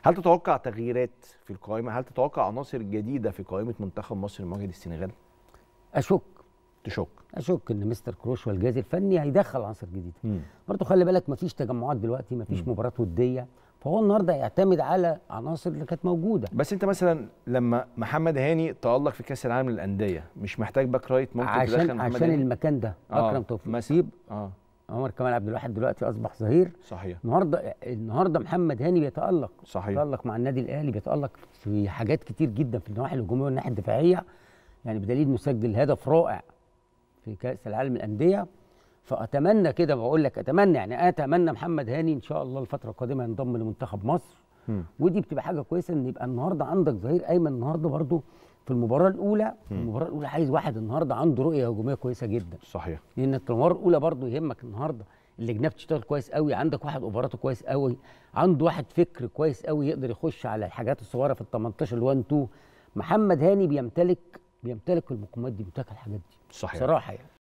هل تتوقع تغييرات في القائمه هل تتوقع عناصر جديده في قائمه منتخب مصر لمواجهه السنغال اشك تشك اشك ان مستر كروش والجهاز الفني هيدخل عناصر جديده مم. برضه خلي بالك مفيش تجمعات دلوقتي مفيش مباراه وديه فهو النهارده يعتمد على عناصر اللي كانت موجوده بس انت مثلا لما محمد هاني تالق في كاس العالم للانديه مش محتاج باك رايت ممكن تدخل عشان محمد عشان هاني المكان ده آه، اكرم توفيق مثلا. سيب اه عمر كمال عبد الواحد دلوقتي اصبح ظهير صحيح النهارده النهارده محمد هاني بيتالق صحيح بيتالق مع النادي الاهلي بيتالق في حاجات كتير جدا في النواحي الهجوميه والناحيه الدفاعيه يعني بدليل انه سجل هدف رائع في كاس العالم للانديه فاتمنى كده بقول لك اتمنى يعني اتمنى محمد هاني ان شاء الله الفتره القادمه ينضم لمنتخب مصر مم. ودي بتبقى حاجه كويسه ان يبقى النهارده عندك ظهير ايمن النهارده برضو في المباراه الاولى في المباراه الاولى عايز واحد النهارده عنده رؤيه هجوميه كويسه جدا صحيح لان في المباراه الاولى برضو يهمك النهارده اللجنه بتشتغل كويس قوي عندك واحد اوفراته كويس قوي عنده واحد فكر كويس قوي يقدر يخش على الحاجات الصغيره في ال 18 ال 1 2 محمد هاني بيمتلك بيمتلك المقومات دي بيمتلك الحاجات دي صحيح بصراحه يعني